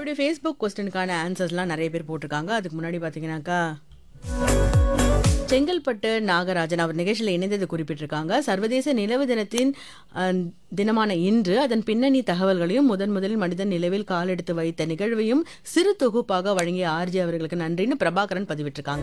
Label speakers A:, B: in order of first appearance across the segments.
A: நம்மளுடைய ஃபேஸ்புக் கொஸ்டினுக்கான ஆன்சர்ஸ்லாம் நிறைய பேர் போட்டிருக்காங்க அதுக்கு முன்னாடி பார்த்தீங்கன்னாக்கா செங்கல்பட்டு நாகராஜன் அவர் நிகழ்ச்சியில் இணைந்தது குறிப்பிட்டிருக்காங்க சர்வதேச நிலவு தினத்தின் அஹ், தினமான இன்று அதன் பின்னணி தகவல்களையும் முதன் முதலில் மனிதன் நிலவில் காலெடுத்து வைத்த நிகழ்வையும் சிறு தொகுப்பாக வழங்கிய ஆர்ஜி அவர்களுக்கு நன்றின்னு பிரபாகரன் பதிவிட்டிருக்காங்க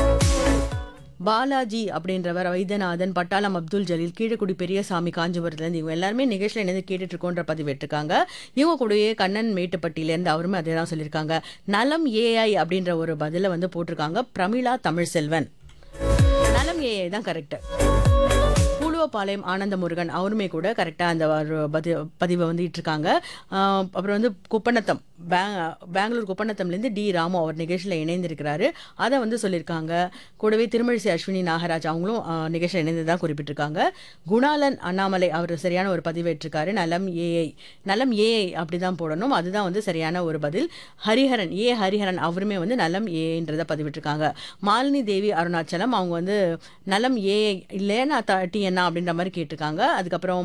A: பாலாஜி அப்படின்றவர் வைத்தியநாதன் பட்டாளம் அப்துல் ஜலீல் கீழக்குடி பெரியசாமி காஞ்சிபுரத்துலேருந்து இவங்க எல்லாருமே நிகழ்ச்சியில் இணைந்து கேட்டுட்டு இருக்கோன்ற பதிவிட்டிருக்காங்க இவங்க கூடயே கண்ணன் மேட்டுப்பட்டியிலேருந்து அவருமே அதே தான் சொல்லியிருக்காங்க நலம் ஏஐ அப்படின்ற ஒரு பதிலை வந்து போட்டிருக்காங்க பிரமிளா தமிழ்செல்வன் நலம் ஏஐ தான் கரெக்ட் பூலுவப்பாளையம் ஆனந்த முருகன் அவருமே கூட கரெக்டாக அந்த ஒரு பதி பதிவை வந்து இட்டிருக்காங்க ஆஹ் அப்புறம் வந்து குப்பநத்தம் பேங் பெங்களூர் குப்பநத்தம்லேருந்து டி ராமு அவர் நிகழ்ச்சியில் இணைந்திருக்கிறாரு அதை வந்து சொல்லியிருக்காங்க கூடவே திருமழிசை அஸ்வினி நாகராஜ் அவங்களும் ஆஹ் நிகழ்ச்சியில் இணைந்து தான் குறிப்பிட்டிருக்காங்க குணாலன் அண்ணாமலை அவர் சரியான ஒரு பதிவு இட்டிருக்காரு நலம் ஏஐ நலம் ஏஐ அப்படி தான் போடணும் அதுதான் வந்து சரியான ஒரு பதில் ஹரிஹரன் ஏ ஹரிஹரன் அவருமே வந்து நலம் ஏஐன்றதை பதிவிட்டிருக்காங்க மாலினி தேவி அருணாச்சலம் அவங்க வந்து நலம் ஏஐ இல்லைன்னா டிஎன்ஆ அப்படின்ற மாதிரி கேட்டிருக்காங்க அதுக்கப்புறம்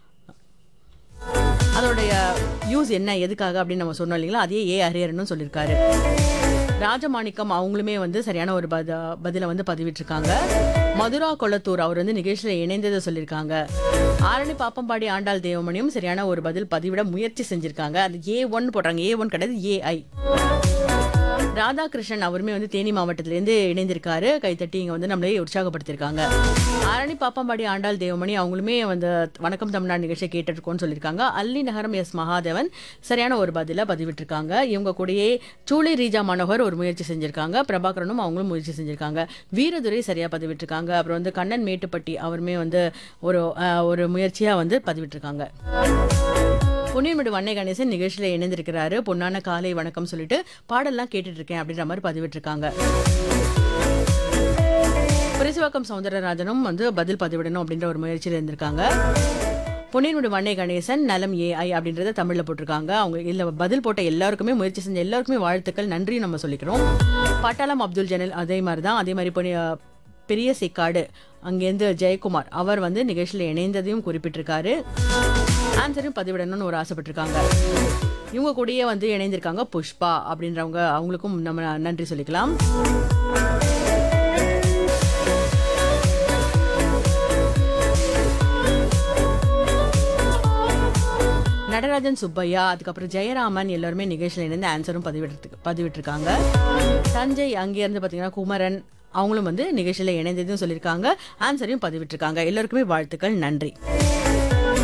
A: அதோடைய யூஸ் என்ன எதுக்காக அப்படின்னு நம்ம சொன்னோம் இல்லைங்களா அதே ஏ ஹரிஹரனும் சொல்லியிருக்காரு ராஜமாணிக்கம் அவங்களுமே வந்து சரியான ஒரு பத பதிலை வந்து பதிவிட்டிருக்காங்க மதுரா கொளத்தூர் அவர் வந்து நிகழ்ச்சியில் இணைந்ததை சொல்லியிருக்காங்க ஆரணி பாப்பம்பாடி ஆண்டாள் தேவமணியும் சரியான ஒரு பதில் பதிவிட முயற்சி செஞ்சிருக்காங்க அது ஏ ஒன் போடுறாங்க ஏ ஒன் கிடையாது ஏஐ ராதாகிருஷ்ணன் அவருமே வந்து தேனி மாவட்டத்திலேருந்து இணைந்திருக்காரு கைத்தட்டி இங்கே வந்து நம்மளே உற்சாகப்படுத்தியிருக்காங்க ஆரணி பாப்பம்பாடி ஆண்டாள் தேவமணி அவங்களுமே வந்து வணக்கம் தமிழ்நாடு நிகழ்ச்சியை கேட்டுருக்கோன்னு சொல்லியிருக்காங்க அல்லி நகரம் எஸ் மகாதேவன் சரியான ஒரு பதிலை பதிவிட்டிருக்காங்க இவங்க கூடயே சூளை ரீஜா மனோகர் ஒரு முயற்சி செஞ்சிருக்காங்க பிரபாகரனும் அவங்களும் முயற்சி செஞ்சிருக்காங்க வீரதுரை சரியாக பதிவிட்டிருக்காங்க அப்புறம் வந்து கண்ணன் மேட்டுப்பட்டி அவருமே வந்து ஒரு அஹ், ஒரு முயற்சியாக வந்து பதிவிட்டிருக்காங்க பொன்னியன்மடு வண்ணை கணேசன் நிகழ்ச்சியில் இணைந்திருக்கிறாரு பொன்னான காலை வணக்கம் சொல்லிட்டு பாடல்லாம் கேட்டுட்டு இருக்கேன் அப்படின்ற மாதிரி பதிவிட்டிருக்காங்க புரிசுவாக்கம் சவுந்தரராஜனும் வந்து பதில் பதிவிடணும் அப்படின்ற ஒரு முயற்சியில் இருந்திருக்காங்க பொன்னியன்மடு வண்ணை கணேசன் நலம் ஏஐ அப்படின்றத தமிழில் போட்டிருக்காங்க அவங்க இல்லை பதில் போட்ட எல்லாருக்குமே முயற்சி செஞ்ச எல்லாருக்குமே வாழ்த்துக்கள் நன்றி நம்ம சொல்லிக்கிறோம் பட்டாளம் அப்துல் ஜனல் அதே மாதிரி தான் அதே மாதிரி பொன்னி பெரிய சேக்காடு அங்கேருந்து ஜெயக்குமார் அவர் வந்து நிகழ்ச்சியில் இணைந்ததையும் குறிப்பிட்டிருக்காரு ஆன்சரையும் பதிவிடணும்னு ஒரு ஆசைப்பட்டிருக்காங்க இவங்க கூடயே வந்து இணைந்திருக்காங்க புஷ்பா அப்படின்றவங்க அவங்களுக்கும் நம்ம நன்றி சொல்லிக்கலாம் நடராஜன் சுப்பையா அதுக்கப்புறம் ஜெயராமன் எல்லாருமே நிகழ்ச்சியில் இணைந்து ஆன்சரும் பதிவிட்டு பதிவிட்டிருக்காங்க தஞ்சை அங்கேருந்து பார்த்தீங்கன்னா குமரன் அவங்களும் வந்து நிகழ்ச்சியில் இணைந்ததும் சொல்லியிருக்காங்க ஆன்சரையும் பதிவிட்டிருக்காங்க எல்லாருக்குமே வாழ்த்துக்கள் நன்றி